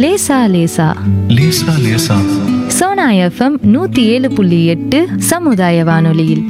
லேசா லேசா லேசா லேசா சோனா எஃப்எம் நூத்தி ஏழு புள்ளி எட்டு சமுதாய வானொலியில்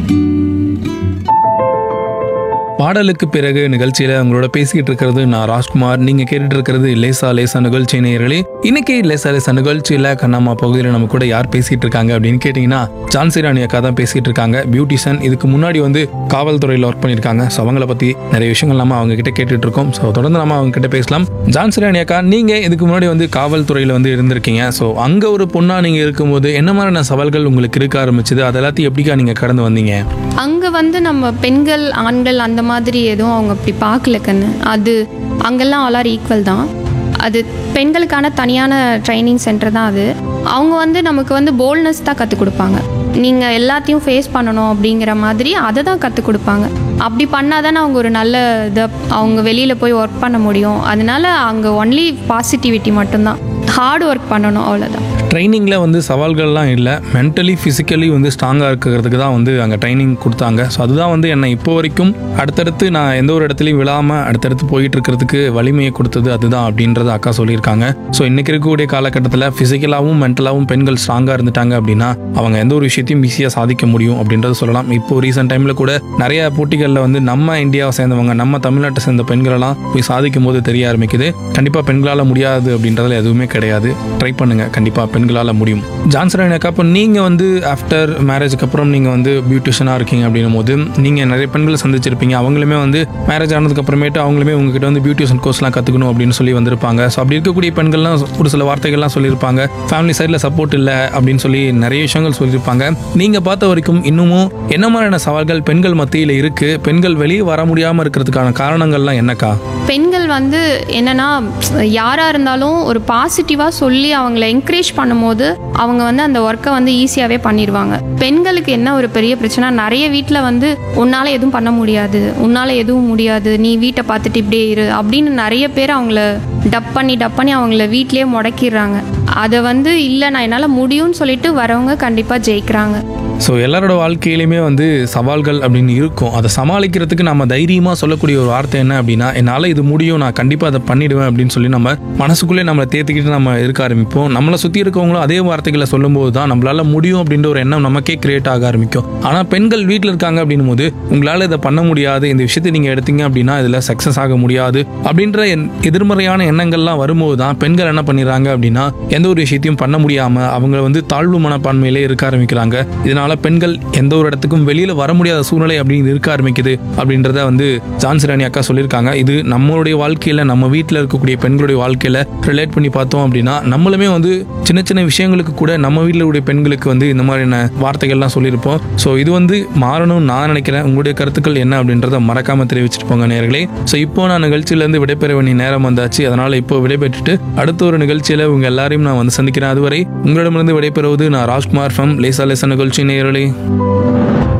பாடலுக்கு பிறகு நிகழ்ச்சியில உங்களோட பேசிக்கிட்டு இருக்கிறது நான் ராஜ்குமார் நீங்க கேட்டுட்டு இருக்கிறது லேசா லேசா நிகழ்ச்சி நேயர்களே இன்னைக்கு லேசா லேசா நிகழ்ச்சியில கண்ணம்மா பகுதியில் நம்ம கூட யார் பேசிட்டு இருக்காங்க அப்படின்னு கேட்டீங்கன்னா ஜான்சி ராணி அக்கா தான் பேசிட்டு இருக்காங்க பியூட்டிஷியன் இதுக்கு முன்னாடி வந்து காவல்துறையில் ஒர்க் பண்ணியிருக்காங்க ஸோ அவங்கள பத்தி நிறைய விஷயங்கள் நம்ம அவங்க கிட்ட கேட்டுட்டு இருக்கோம் ஸோ தொடர்ந்து நம்ம அவங்க கிட்ட பேசலாம் ஜான்சி ராணி அக்கா நீங்க இதுக்கு முன்னாடி வந்து காவல்துறையில் வந்து இருந்திருக்கீங்க ஸோ அங்க ஒரு பொண்ணா நீங்க இருக்கும்போது என்ன மாதிரியான சவால்கள் உங்களுக்கு இருக்க ஆரம்பிச்சது அது எல்லாத்தையும் எப்படிக்கா நீங்க கடந்து வந்தீங்க அங்கே வந்து நம்ம பெண்கள் ஆண்கள் அந்த மாதிரி எதுவும் அவங்க அப்படி பார்க்கல கண்ணு அது அங்கெல்லாம் ஆல் ஆர் ஈக்குவல் தான் அது பெண்களுக்கான தனியான ட்ரைனிங் சென்டர் தான் அது அவங்க வந்து நமக்கு வந்து போல்ட்னஸ் தான் கற்றுக் கொடுப்பாங்க நீங்கள் எல்லாத்தையும் ஃபேஸ் பண்ணணும் அப்படிங்கிற மாதிரி அதை தான் கற்றுக் கொடுப்பாங்க அப்படி பண்ணால் தானே அவங்க ஒரு நல்ல இதை அவங்க வெளியில் போய் ஒர்க் பண்ண முடியும் அதனால அங்கே ஒன்லி பாசிட்டிவிட்டி மட்டும்தான் ஹார்ட் ஒர்க் பண்ணணும் அவ்வளோதான் ட்ரைனிங்கில் வந்து சவால்கள்லாம் இல்லை மென்டலி ஃபிசிக்கலி வந்து ஸ்ட்ராங்காக இருக்கிறதுக்கு தான் வந்து அங்கே ட்ரைனிங் கொடுத்தாங்க ஸோ அதுதான் வந்து என்னை இப்போ வரைக்கும் அடுத்தடுத்து நான் எந்த ஒரு இடத்துலையும் விழாமல் அடுத்தடுத்து போயிட்டு இருக்கிறதுக்கு வலிமையை கொடுத்தது அதுதான் அப்படின்றத அக்கா சொல்லியிருக்காங்க ஸோ இன்னைக்கு இருக்கக்கூடிய காலகட்டத்தில் ஃபிசிக்கலாகவும் மென்டலாகவும் பெண்கள் ஸ்ட்ராங்காக இருந்துட்டாங்க அப்படின்னா அவங்க எந்த ஒரு விஷயத்தையும் ஈஸியாக சாதிக்க முடியும் அப்படின்றத சொல்லலாம் இப்போ ரீசெண்ட் டைமில் கூட நிறைய போட்டிகளில் வந்து நம்ம இந்தியாவை சேர்ந்தவங்க நம்ம தமிழ்நாட்டை சேர்ந்த பெண்களெல்லாம் போய் சாதிக்கும் போது தெரிய ஆரம்பிக்குது கண்டிப்பாக பெண்களால் முடியாது அப்படின்றதுல எதுவுமே கிடையாது ட்ரை பண்ணுங்க கண்டிப்பாக பெண்களால் முடியும் ஜான்சன் அக்கா அப்போ நீங்கள் வந்து ஆஃப்டர் மேரேஜுக்கு அப்புறம் நீங்கள் வந்து பியூட்டிஷியனாக இருக்கீங்க அப்படின்னும் போது நீங்கள் நிறைய பெண்களை சந்திச்சிருப்பீங்க அவங்களுமே வந்து மேரேஜ் ஆனதுக்கு அப்புறமேட்டு அவங்களுமே உங்ககிட்ட வந்து பியூட்டிஷியன் கோர்ஸ்லாம் கற்றுக்கணும் அப்படின்னு சொல்லி வந்திருப்பாங்க ஸோ அப்படி இருக்கக்கூடிய பெண்கள்லாம் ஒரு சில வார்த்தைகள்லாம் சொல்லியிருப்பாங்க ஃபேமிலி சைடில் சப்போர்ட் இல்லை அப்படின்னு சொல்லி நிறைய விஷயங்கள் சொல்லியிருப்பாங்க நீங்கள் பார்த்த வரைக்கும் இன்னமும் என்ன மாதிரியான சவால்கள் பெண்கள் மத்தியில் இருக்குது பெண்கள் வெளியே வர முடியாமல் இருக்கிறதுக்கான காரணங்கள்லாம் என்னக்கா பெண்கள் வந்து என்னன்னா யாராக இருந்தாலும் ஒரு பாசிட்டிவாக சொல்லி அவங்கள என்கரேஜ் பண்ணும்போது அவங்க வந்து அந்த ஒர்க்கை வந்து ஈஸியாகவே பண்ணிடுவாங்க பெண்களுக்கு என்ன ஒரு பெரிய பிரச்சனை நிறைய வீட்டில் வந்து உன்னால் எதுவும் பண்ண முடியாது உன்னால் எதுவும் முடியாது நீ வீட்டை பார்த்துட்டு இப்படியே இரு அப்படின்னு நிறைய பேர் அவங்கள டப் பண்ணி டப் பண்ணி அவங்கள வீட்லேயே முடக்கிடுறாங்க அதை வந்து இல்லை நான் என்னால் முடியும்னு சொல்லிட்டு வரவங்க கண்டிப்பாக ஜெயிக்கிறாங்க ஸோ எல்லாரோட வாழ்க்கையிலுமே வந்து சவால்கள் அப்படின்னு இருக்கும் அதை சமாளிக்கிறதுக்கு நம்ம தைரியமாக சொல்லக்கூடிய ஒரு வார்த்தை என்ன அப்படின்னா என்னால் இது முடியும் நான் கண்டிப்பாக அதை பண்ணிடுவேன் அப்படின்னு சொல்லி நம்ம மனசுக்குள்ளே நம்மளை தேர்த்திக்கிட்டு நம்ம இருக்க ஆரம்பிப்போம் நம்மளை சுற்றி இருக்கவங்களும் அதே வார்த்தைகளை சொல்லும்போது தான் நம்மளால முடியும் அப்படின்ற ஒரு எண்ணம் நமக்கே கிரியேட் ஆக ஆரம்பிக்கும் ஆனால் பெண்கள் வீட்டில் இருக்காங்க அப்படின்னும் போது உங்களால் இதை பண்ண முடியாது இந்த விஷயத்தை நீங்கள் எடுத்தீங்க அப்படின்னா இதில் சக்ஸஸ் ஆக முடியாது அப்படின்ற என் எதிர்மறையான எண்ணங்கள்லாம் வரும்போது தான் பெண்கள் என்ன பண்ணிடுறாங்க அப்படின்னா எந்த ஒரு விஷயத்தையும் பண்ண முடியாமல் அவங்க வந்து தாழ்வு மனப்பான்மையிலே இருக்க ஆரம்பிக்கிறாங்க இதனால பெண்கள் எந்த ஒரு இடத்துக்கும் வெளியில வர முடியாத சூழ்நிலை அப்படின்னு இருக்க ஆரம்பிக்குது அப்படின்றத வந்து ஜான்சி ராணி அக்கா சொல்லியிருக்காங்க இது நம்மளுடைய வாழ்க்கையில நம்ம வீட்டில் இருக்கக்கூடிய பெண்களுடைய வாழ்க்கையில ரிலேட் பண்ணி பார்த்தோம் அப்படின்னா நம்மளுமே வந்து சின்ன சின்ன விஷயங்களுக்கு கூட நம்ம வீட்டில் உடைய பெண்களுக்கு வந்து இந்த மாதிரியான வார்த்தைகள்லாம் சொல்லியிருப்போம் ஸோ இது வந்து மாறணும்னு நான் நினைக்கிறேன் உங்களுடைய கருத்துக்கள் என்ன அப்படின்றத மறக்காம தெரிவிச்சிட்டு போங்க நேர்களே ஸோ இப்போ நான் நிகழ்ச்சியிலேருந்து விடைபெற வேண்டிய நேரம் வந்தாச்சு அதனால இப்போ விடைபெற்றுட்டு அடுத்த ஒரு நிகழ்ச்சியில உங்க எல்லாரையும் நான் வந்து சந்திக்கிறேன் அதுவரை உங்களிடமிருந்து விடைபெறுவது நான் ராஜ்குமார் ஃபம் லேசா லேசா நிகழ்ச்சி நேயர்களே